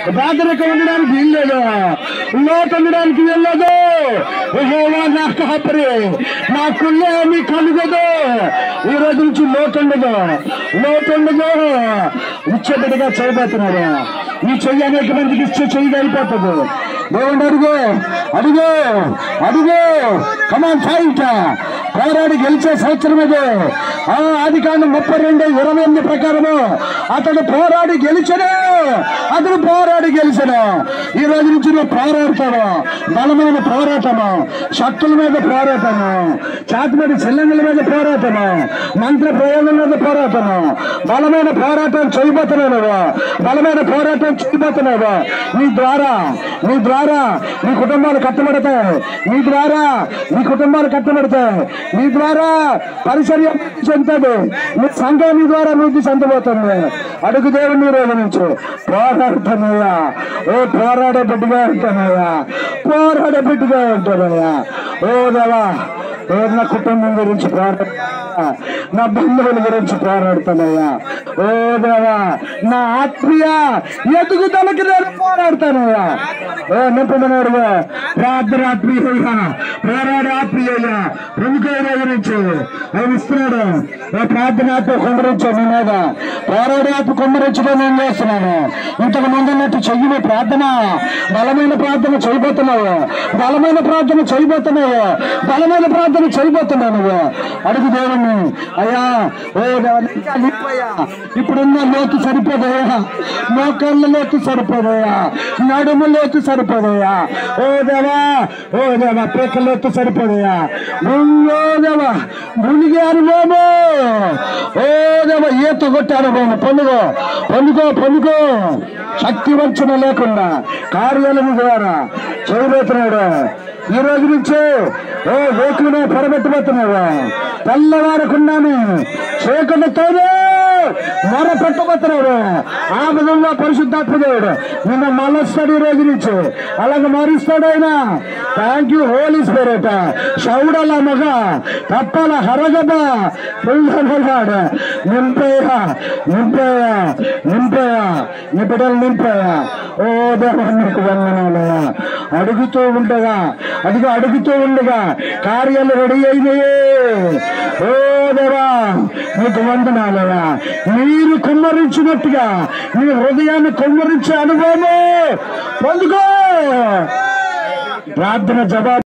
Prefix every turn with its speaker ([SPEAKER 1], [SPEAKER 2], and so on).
[SPEAKER 1] బాధరక ఉండడానికి వీల్లేదు లోటు ఉండడానికి వెళ్ళదు యెహోవా నా కాపరి నా కుళ్ళే ఏమీ కలుగదు ఈ రోజు నుంచి లోటు ఉండదు లోటు ఉండదు ఇచ్చేటట్టుగా చేయబోతున్నాడు ఈ చెయ్యి అనేక మందికి ఇచ్చే చెయ్యి అయిపోతుంది దేవుడు అడుగు అడుగు అడుగు కమాన్ ఫైట్ పోరాడి గెలిచే సంవత్సరం ఇది ఆ ఆది కాండం ముప్పై రెండు ఇరవై ఎనిమిది ప్రకారము అతడు పోరాడి గెలిచను అతడు పోరాడి గెలిచను ఈ రోజు నుంచి నువ్వు పోరాడతాడు బలమైన పోరాటము శక్తుల మీద పోరాటము చేతి మీద చెల్లెంగుల మీద పోరాటము మంత్ర ప్రయోగం మీద పోరాటము బలమైన పోరాటం చేయబోతున్నావు బలమైన పోరాటం చేయబోతున్నావు నీ ద్వారా నీ ద్వారా నీ కుటుంబాలు కట్టబడతాయి నీ ద్వారా నీ కుటుంబాలు కట్టబడతాయి నీ ద్వారా పరిచర్య చెందుతుంది నీ సంఘం నీ ద్వారా వృద్ధి చెందబోతుంది అడుగు దేవుని ఈ రోజు నుంచి పోరాడుతానయ్యా ఓ పోరాడే బిడ్డగా ఉంటానయ్యా పోరాడే బిడ్డగా ఉంటానయ్యా ఓ దేవా ఓ నా కుటుంబం గురించి పోరాడుతా నా బంధువుల గురించి పోరాడుతానయ్యా ఓ దేవా నా ఆత్మీయ ఎదుగుదలకి నేను పోరాడుతానయ్యా ఓ నింపమన్నాడుగా ప్రార్థన ఆత్మీయ పోరాడే ఆత్మీయ ప్రముఖమైన గురించి ఆయన ఇస్తున్నాడు ఓ ప్రార్థన ఆత్మ కుమ్మరించా నీ మీద పోరాడే ఆత్మ కుమ్మరించడం నేను చేస్తున్నాను ఇంతకు ముందు ఉన్నట్టు చెయ్యి ప్రార్థన బలమైన ప్రార్థన చేయబోతున్నావు బలమైన ప్రార్థన చేయబోతున్నావు బలమైన ప్రార్థన చేయబోతున్నావు నువ్వు అడుగు దేవుణ్ణి అయ్యా ఓ దేవా, ఇంకా నింపయ్యా. ఇప్పుడున్న లోతు సరిపోదయ్యా మోకాళ్ళ లోతు సరిపోదయ్యా నడుము లోతు సరిపోదయ్యా ఓ దేవా ఓ దేవా పేక లోతు సరిపోదయ్యా ఓ దేవా మునిగి అనుభవము ఓ దేవా ఈత కొట్టే అనుభవం పొందుకో పొందుకో పొందుకో శక్తి వంచన లేకుండా కార్యాలయం ద్వారా చేయబోతున్నాడు ఈ రోజు నుంచి ఓ వేకునే పొరబెట్టబోతున్నాడు తెల్లవారకుండానే చీకటితోనే మొర పెట్టబోతున్నాడు ఆ విధంగా పరిశుద్ధాత్మ దేవుడు నిన్న మలస్తాడు ఈ రోజు నుంచి అలాగే మరుస్తాడు ఆయన థ్యాంక్ యూ హోలీ స్పిరిట్ శౌడల మగ తప్పల హరగద పిల్లడు నింపేయ నింపేయ నింపేయ నీ బిడ్డలు నింపేయ ఓ దేవా నీకు వందనాలయ్యా అడుగుతూ ఉండగా అదిగో అడుగుతూ ఉండగా కార్యాలు రెడీ అయినాయి ఓ దేవా నీకు వందనాలయ్యా నీరు కుమ్మరించినట్టుగా నీ హృదయాన్ని కుమ్మరించే అనుభవము పొందుకో ప్రార్థన జవాబు